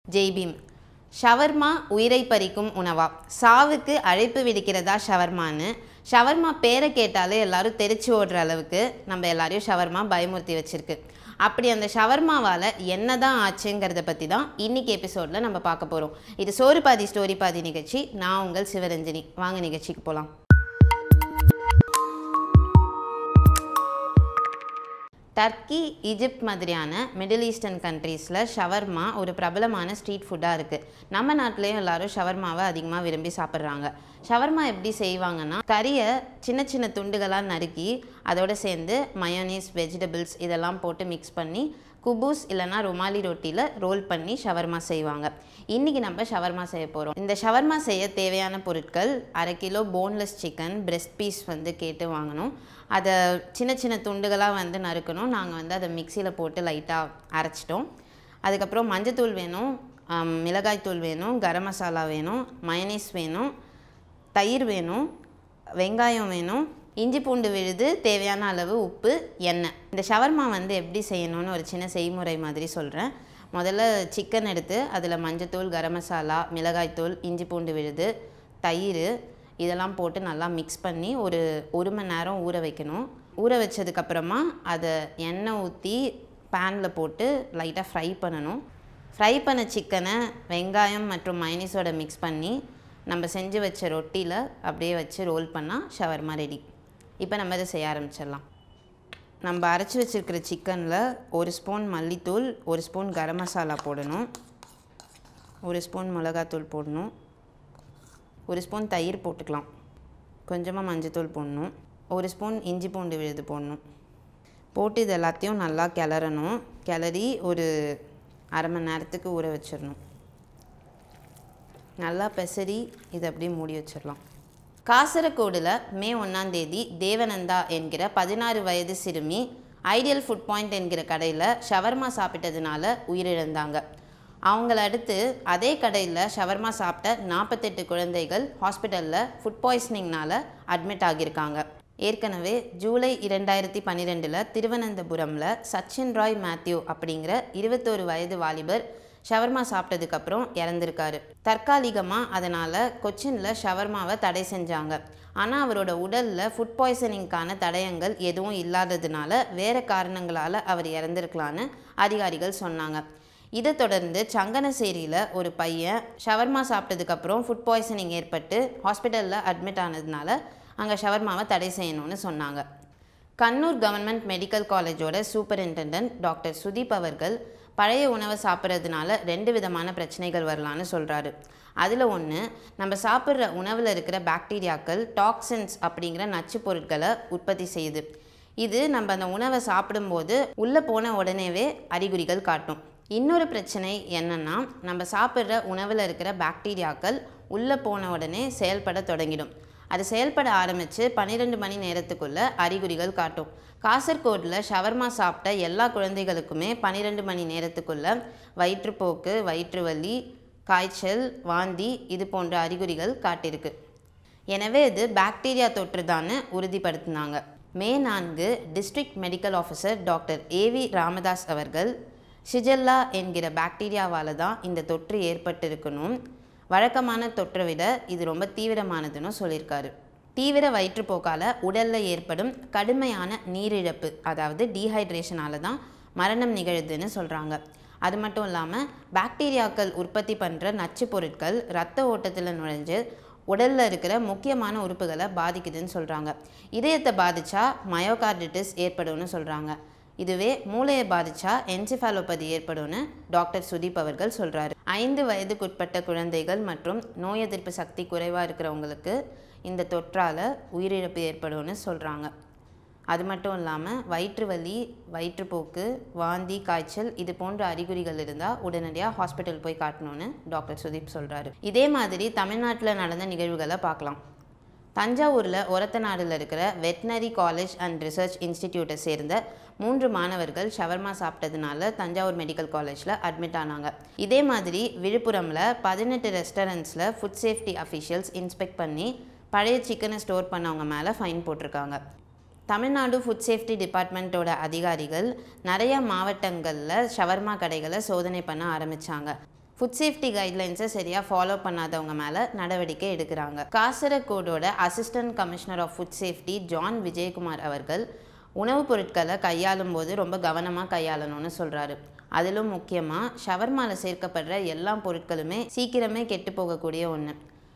Jai Bhim shawarma உயிரை பறிக்கும் உணவா சாவுக்கு அழைப்பு விடுக்கிறதா ஷவர்மான்னு ஷவர்மா பேரை கேட்டாலே எல்லாரும் தெரிச்சு ஓடுற அளவுக்கு நம்ம எல்லாரையும் ஷவர்மா பயமுறுத்தி வச்சிருக்கு அப்படி அந்த ஷவர்மாவால் என்ன தான் ஆச்சுங்கிறத பற்றி தான் இன்னைக்கு எபிசோடில் நம்ம பார்க்க போகிறோம் இது சோறு பாதி ஸ்டோரி பாதி நிகழ்ச்சி நான் உங்கள் சிவரஞ்சனி வாங்க நிகழ்ச்சிக்கு போகலாம் டர்க்கி ஈஜிப்ட் மாதிரியான மிடில் ஈஸ்டர்ன் கண்ட்ரீஸில் ஷவர்மா ஒரு பிரபலமான ஸ்ட்ரீட் ஃபுட்டாக இருக்குது நம்ம நாட்டிலையும் எல்லாரும் ஷவர்மாவை அதிகமாக விரும்பி சாப்பிட்றாங்க ஷவர்மா எப்படி செய்வாங்கன்னா கறியை சின்ன சின்ன துண்டுகளாக நறுக்கி அதோட சேர்ந்து மயோனீஸ் வெஜிடபிள்ஸ் இதெல்லாம் போட்டு மிக்ஸ் பண்ணி குபூஸ் இல்லைனா ருமாலி ரொட்டியில் ரோல் பண்ணி ஷவர்மா செய்வாங்க இன்றைக்கி நம்ம ஷவர்மா செய்ய போகிறோம் இந்த ஷவர்மா செய்ய தேவையான பொருட்கள் அரை kilo boneless chicken breast piece வந்து கேட்டு வாங்கணும் அதை சின்ன சின்ன துண்டுகளாக வந்து நறுக்கணும் நாங்கள் வந்து அதை மிக்சியில் போட்டு லைட்டாக அரைச்சிட்டோம் அதுக்கப்புறம் மஞ்சத்தூள் வேணும் ஆம், மிளகாய்த்தூள் வேணும் கரம் மசாலா வேணும் மயனீஸ் வேணும் தயிர் வேணும் வெங்காயம் வேணும் இஞ்சி பூண்டு விழுது தேவையான அளவு உப்பு எண்ணெய் இந்த ஷவர்மா வந்து எப்படி செய்யணும்னு ஒரு சின்ன செய்முறை மாதிரி சொல்கிறேன் முதல்ல சிக்கன் எடுத்து அதில் மஞ்சத்தூள் கரம் மசாலா மிளகாய்த்தூள் இஞ்சி பூண்டு விழுது தயிர் இதெல்லாம் போட்டு நல்லா மிக்ஸ் பண்ணி ஒரு ஒரு மணி நேரம் ஊற வைக்கணும் ஊற வச்சதுக்கப்புறமா அதை எண்ணெய் ஊற்றி பேனில் போட்டு லைட்டாக ஃப்ரை பண்ணணும் ஃப்ரை பண்ண சிக்கனை வெங்காயம் மற்றும் மைனீஸோட மிக்ஸ் பண்ணி நம்ம செஞ்சு வச்ச ரொட்டியில் அப்படியே வச்சு ரோல் பண்ணால் ஷவர்மா ரெடி இப்போ நம்ம இதை செய்ய ஆரம்பிச்சிடலாம் நம்ம அரைச்சி வச்சிருக்கிற சிக்கனில் ஒரு ஸ்பூன் மல்லித்தூள் ஒரு ஸ்பூன் கரம் மசாலா போடணும் ஒரு ஸ்பூன் மிளகாத்தூள் போடணும் ஒரு ஸ்பூன் தயிர் போட்டுக்கலாம் கொஞ்சமாக மஞ்சத்தூள் போடணும் ஒரு ஸ்பூன் இஞ்சி பூண்டு விழுது போடணும் போட்டு இது எல்லாத்தையும் நல்லா கிளறணும் கிளறி ஒரு அரை மணி நேரத்துக்கு ஊற வச்சிடணும் நல்லா பெசரி இதை அப்படியே மூடி வச்சிடலாம் காசரகோடில் மே ஒன்றாம் தேதி தேவனந்தா என்கிற பதினாறு வயது சிறுமி ஐடியல் ஃபுட் பாயிண்ட் என்கிற கடையில் ஷவர்மா சாப்பிட்டதுனால உயிரிழந்தாங்க அவங்கள அடுத்து அதே கடையில் ஷவர்மா சாப்பிட்ட நாற்பத்தெட்டு குழந்தைகள் ஹாஸ்பிட்டலில் ஃபுட் பாய்சனிங்னால அட்மிட் ஆகியிருக்காங்க ஏற்கனவே ஜூலை இரண்டாயிரத்தி பன்னிரெண்டில் திருவனந்தபுரமில் சச்சின் ராய் மேத்யூ அப்படிங்கிற இருபத்தோரு வயது வாலிபர் ஷவர்மா சாப்பிட்டதுக்கப்புறம் இறந்திருக்காரு தற்காலிகமாக அதனால் கொச்சினில் ஷவர்மாவை தடை செஞ்சாங்க ஆனால் அவரோட உடலில் ஃபுட் பாய்சனிங்க்கான தடயங்கள் எதுவும் இல்லாததுனால வேறு காரணங்களால் அவர் இறந்திருக்கலான்னு அதிகாரிகள் சொன்னாங்க இதை தொடர்ந்து சங்கனசேரியில் ஒரு பையன் ஷவர்மா சாப்பிட்டதுக்கப்புறம் ஃபுட் பாய்சனிங் ஏற்பட்டு ஹாஸ்பிட்டலில் அட்மிட் ஆனதுனால அங்கே ஷவர்மாவை தடை செய்யணும்னு சொன்னாங்க கண்ணூர் கவர்மெண்ட் மெடிக்கல் காலேஜோட சூப்பரிண்டெண்டன்ட் டாக்டர் சுதீப் அவர்கள் பழைய உணவை சாப்பிட்றதுனால ரெண்டு விதமான பிரச்சனைகள் வரலான்னு சொல்கிறாரு அதில் ஒன்று நம்ம சாப்பிட்ற உணவில் இருக்கிற பாக்டீரியாக்கள் டாக்ஸின்ஸ் அப்படிங்கிற நச்சுப் பொருட்களை உற்பத்தி செய்யுது இது நம்ம அந்த உணவை சாப்பிடும்போது உள்ளே போன உடனேவே அறிகுறிகள் காட்டும் இன்னொரு பிரச்சனை என்னன்னா நம்ம சாப்பிட்ற உணவில் இருக்கிற பாக்டீரியாக்கள் உள்ளே போன உடனே செயல்பட தொடங்கிடும் அது செயல்பட ஆரம்பித்து பன்னிரெண்டு மணி நேரத்துக்குள்ள அறிகுறிகள் காட்டும் காசர்கோடில் ஷவர்மா சாப்பிட்ட எல்லா குழந்தைகளுக்குமே பன்னிரெண்டு மணி நேரத்துக்குள்ள வயிற்றுப்போக்கு வயிற்று வலி காய்ச்சல் வாந்தி இது போன்ற அறிகுறிகள் காட்டியிருக்கு எனவே இது பாக்டீரியா தொற்றுதான்னு உறுதிப்படுத்தினாங்க மே நான்கு district medical officer doctor A V Ramadas அவர்கள் ஷிஜெல்லா என்கிற பாக்டீரியாவால் தான் இந்த தொற்று ஏற்பட்டிருக்கணும் வழக்கமான தொற்றை விட இது ரொம்ப தீவிரமானதுன்னு சொல்லியிருக்காரு தீவிர வயிற்றுப்போக்கால் உடலில் ஏற்படும் கடுமையான நீரிழப்பு அதாவது டீஹைட்ரேஷனால தான் மரணம் நிகழுதுன்னு சொல்கிறாங்க அது மட்டும் இல்லாமல் பாக்டீரியாக்கள் உற்பத்தி பண்ணுற நச்சுப் பொருட்கள் இரத்த ஓட்டத்தில் நுழைஞ்சு உடலில் இருக்கிற முக்கியமான உறுப்புகளை பாதிக்குதுன்னு சொல்கிறாங்க இதயத்தை பாதிச்சா மயோகார்டிட்டிஸ் ஏற்படும்னு சொல்கிறாங்க இதுவே மூளையை பாதிச்சா என்சிஃபாலோபதி ஏற்படும்னு டாக்டர் சுதீப் அவர்கள் சொல்கிறாரு ஐந்து வயதுக்குட்பட்ட குழந்தைகள் மற்றும் நோய் எதிர்ப்பு சக்தி குறைவாக இருக்கிறவங்களுக்கு இந்த தொற்றால் உயிரிழப்பு ஏற்படும்னு சொல்கிறாங்க அது மட்டும் இல்லாமல் வயிற்று வலி வயிற்றுப்போக்கு வாந்தி காய்ச்சல் இது போன்ற அறிகுறிகள் இருந்தால் உடனடியாக ஹாஸ்பிட்டல் போய் காட்டணும்னு டாக்டர் சுதீப் சொல்கிறாரு இதே மாதிரி தமிழ்நாட்டில் நடந்த நிகழ்வுகளை பார்க்கலாம் தஞ்சாவூரில் ஒரத்தநாடில் இருக்கிற வெட்னரி காலேஜ் அண்ட் ரிசர்ச் இன்ஸ்டிடியூட்டை சேர்ந்த மூன்று மாணவர்கள் ஷவர்மா சாப்பிட்டதுனால தஞ்சாவூர் மெடிக்கல் காலேஜில் அட்மிட் ஆனாங்க இதே மாதிரி விழுப்புரமில் பதினெட்டு ரெஸ்டாரண்ட்ஸில் ஃபுட் சேஃப்டி அஃபிஷியல்ஸ் இன்ஸ்பெக்ட் பண்ணி பழைய சிக்கனை ஸ்டோர் பண்ணவங்க மேலே ஃபைன் போட்டிருக்காங்க தமிழ்நாடு ஃபுட் சேஃப்டி டிபார்ட்மெண்ட்டோட அதிகாரிகள் நிறைய மாவட்டங்களில் ஷவர்மா கடைகளை சோதனை பண்ண ஆரம்பித்தாங்க ஃபுட் சேஃப்டி கைட்லைன்ஸை சரியாக ஃபாலோ பண்ணாதவங்க மேலே நடவடிக்கை எடுக்கிறாங்க காசரகோடோட assistant commissioner of food safety John Vijayakumar அவர்கள் உணவுப் பொருட்களை கையாளும் போது ரொம்ப கவனமாக கையாளணும்னு சொல்கிறாரு அதிலும் முக்கியமாக ஷவர்மாவில் சேர்க்கப்படுற எல்லா பொருட்களுமே சீக்கிரமே கெட்டு போகக்கூடிய ஒன்று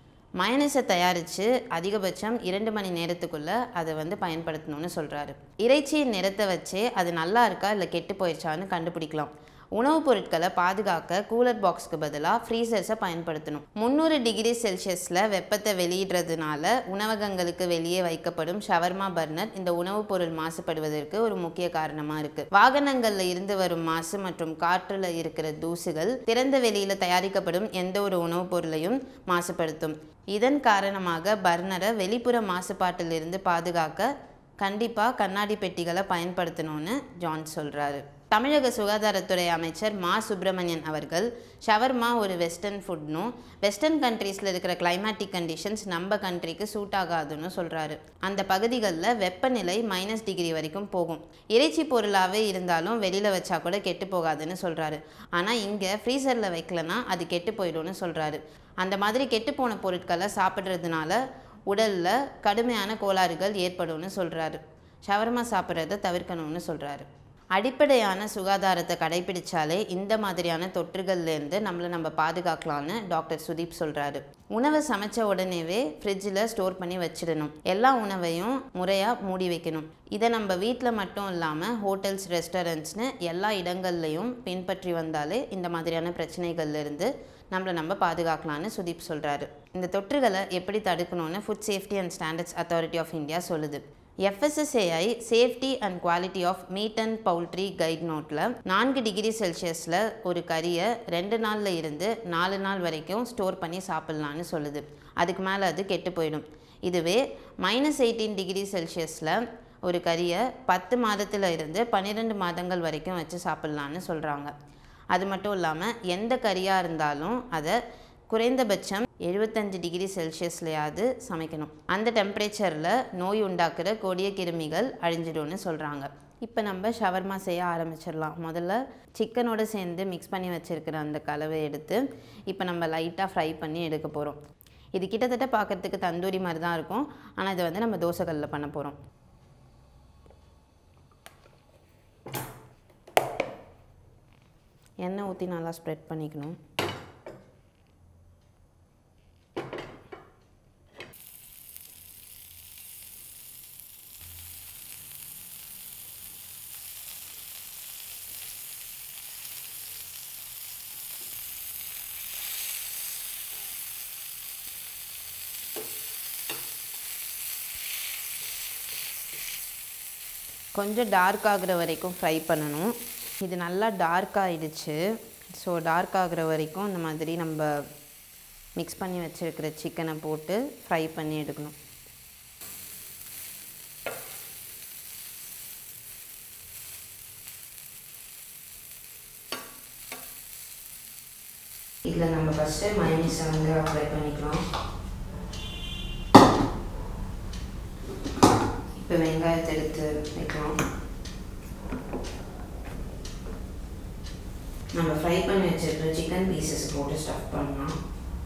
மயனஸை தயாரித்து அதிகபட்சம் இரண்டு மணி நேரத்துக்குள்ளே அதை வந்து பயன்படுத்தணும்னு சொல்கிறாரு இறைச்சியின் நிறத்தை வச்சே அது நல்லா இருக்கா இல்லை கெட்டு போயிடுச்சான்னு கண்டுபிடிக்கலாம் உணவுப் பொருட்களை பாதுகாக்க கூலர் பாக்ஸ்க்கு பதிலாக ஃப்ரீசர்ஸை பயன்படுத்தணும் முந்நூறு டிகிரி செல்சியஸில் வெப்பத்தை வெளியிடுறதுனால உணவகங்களுக்கு வெளியே வைக்கப்படும் ஷவர்மா பர்னர் இந்த உணவுப் பொருள் மாசுபடுவதற்கு ஒரு முக்கிய காரணமாக இருக்குது வாகனங்களில் இருந்து வரும் மாசு மற்றும் காற்றில் இருக்கிற தூசுகள் திறந்த வெளியில் தயாரிக்கப்படும் எந்த ஒரு உணவுப் பொருளையும் மாசுபடுத்தும் இதன் காரணமாக பர்னரை வெளிப்புற மாசுபாட்டிலிருந்து பாதுகாக்க கண்டிப்பாக கண்ணாடி பெட்டிகளை பயன்படுத்தணும்னு ஜான் சொல்கிறாரு தமிழக சுகாதாரத்துறை அமைச்சர் மா சுப்பிரமணியன் அவர்கள் ஷவர்மா ஒரு வெஸ்டர்ன் ஃபுட்னும் வெஸ்டர்ன் கண்ட்ரீஸில் இருக்கிற கிளைமேட்டிக் கண்டிஷன்ஸ் நம்ம கண்ட்ரிக்கு சூட் ஆகாதுன்னு சொல்கிறாரு அந்த பகுதிகளில் வெப்பநிலை மைனஸ் டிகிரி வரைக்கும் போகும் இறைச்சி பொருளாகவே இருந்தாலும் வெளியில் வச்சா கூட கெட்டு போகாதுன்னு சொல்கிறாரு ஆனால் இங்கே ஃப்ரீசரில் வைக்கலனா அது கெட்டு போயிடும்னு சொல்கிறாரு அந்த மாதிரி கெட்டு போன பொருட்களை சாப்பிட்றதுனால உடலில் கடுமையான கோளாறுகள் ஏற்படும்னு சொல்கிறாரு ஷவர்மா சாப்பிட்றத தவிர்க்கணும்னு சொல்கிறாரு அடிப்படையான சுகாதாரத்தை கடைபிடிச்சாலே இந்த மாதிரியான தொற்றுகள்லேருந்து நம்மளை நம்ம பாதுகாக்கலாம்னு டாக்டர் சுதீப் சொல்கிறாரு உணவை சமைச்ச உடனேவே ஃப்ரிட்ஜில் ஸ்டோர் பண்ணி வச்சிடணும் எல்லா உணவையும் முறையாக மூடி வைக்கணும் இதை நம்ம வீட்டில் மட்டும் இல்லாமல் ஹோட்டல்ஸ் ரெஸ்டாரண்ட்ஸ்னு எல்லா இடங்கள்லையும் பின்பற்றி வந்தாலே இந்த மாதிரியான பிரச்சனைகள்லேருந்து நம்மளை நம்ம பாதுகாக்கலாம்னு சுதீப் சொல்கிறாரு இந்த தொற்றுகளை எப்படி தடுக்கணும்னு food safety and standards authority of India சொல்லுது FSSAI safety and quality of meat and poultry guide நோட்டில் நான்கு டிகிரி செல்சியஸில் ஒரு கறியை ரெண்டு நாளில் இருந்து நாலு நாள் வரைக்கும் ஸ்டோர் பண்ணி சாப்பிட்லான்னு சொல்லுது அதுக்கு மேலே அது கெட்டு போயிடும் இதுவே மைனஸ் எயிட்டீன் டிகிரி செல்சியஸில் ஒரு கறியை பத்து மாதத்தில் இருந்து பன்னிரெண்டு மாதங்கள் வரைக்கும் வச்சு சாப்பிட்லான்னு சொல்கிறாங்க அது மட்டும் இல்லாமல் எந்த கறியாக இருந்தாலும் அதை குறைந்தபட்சம் எழுபத்தஞ்சு டிகிரி செல்சியஸ்லையாவது சமைக்கணும் அந்த டெம்பரேச்சரில் நோய் உண்டாக்குற கொடிய கிருமிகள் அழிஞ்சிடும்னு சொல்கிறாங்க இப்போ நம்ம ஷவர்மா செய்ய ஆரம்பிச்சிடலாம் முதல்ல சிக்கனோடு சேர்ந்து மிக்ஸ் பண்ணி வச்சுருக்கிற அந்த கலவை எடுத்து இப்போ நம்ம லைட்டாக ஃப்ரை பண்ணி எடுக்க போகிறோம் இது கிட்டத்தட்ட பார்க்குறதுக்கு தந்தூரி மாதிரி தான் இருக்கும் ஆனால் இதை வந்து நம்ம தோசைக்கல்லில் பண்ண போகிறோம் எண்ணெய் ஊற்றி நல்லா ஸ்ப்ரெட் பண்ணிக்கணும் கொஞ்சம் டார்க் ஆகுற வரைக்கும் ஃப்ரை பண்ணணும் இது நல்லா டார்க் ஆகிடுச்சு ஸோ டார்க் ஆகுற வரைக்கும் இந்த மாதிரி நம்ம மிக்ஸ் பண்ணி வச்சுருக்கிற சிக்கனை போட்டு ஃப்ரை பண்ணி எடுக்கணும் இதில் நம்ம ஃபஸ்ட்டு மைனஸை வந்து அப்ளை பண்ணிக்கலாம் இப்போ வெங்காயத்தை எடுத்து வைக்கலாம் நம்ம ஃப்ரை பண்ணி வச்சிருக்கிற சிக்கன் பீசஸ் போட்டு ஸ்டஃப் பண்ணலாம்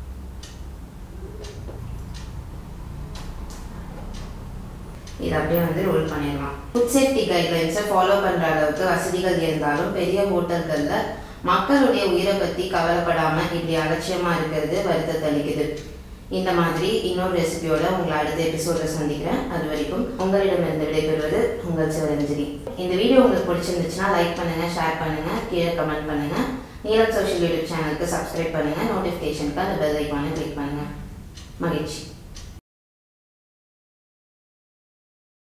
இது அப்படியே வந்து ரோல் பண்ணிடலாம் ஃபுட் சேஃப்டி கைட்லைன்ஸை ஃபாலோ பண்ணுற அளவுக்கு வசதிகள் இருந்தாலும் பெரிய ஹோட்டல்களில் மக்களுடைய உயிரை பற்றி கவலைப்படாமல் இப்படி அலட்சியமாக இருக்கிறது வருத்தத்தை அளிக்குது இந்த மாதிரி இன்னொரு ரெசிபியோட உங்களை அடுத்த எபிசோடில் சந்திக்கிறேன் அது வரைக்கும் உங்களிடமிருந்து விடைபெறுவது உங்கள் சிவரஞ்சனி இந்த வீடியோ உங்களுக்கு பிடிச்சிருந்துச்சுன்னா லைக் பண்ணுங்கள் ஷேர் பண்ணுங்கள் கீழே கமெண்ட் பண்ணுங்கள் நீலம் சோஷியல் யூடியூப் சேனலுக்கு சப்ஸ்கிரைப் பண்ணுங்கள் நோட்டிஃபிகேஷனுக்கு அந்த பெல் ஐக்கானை கிளிக் பண்ணுங்கள் மகிழ்ச்சி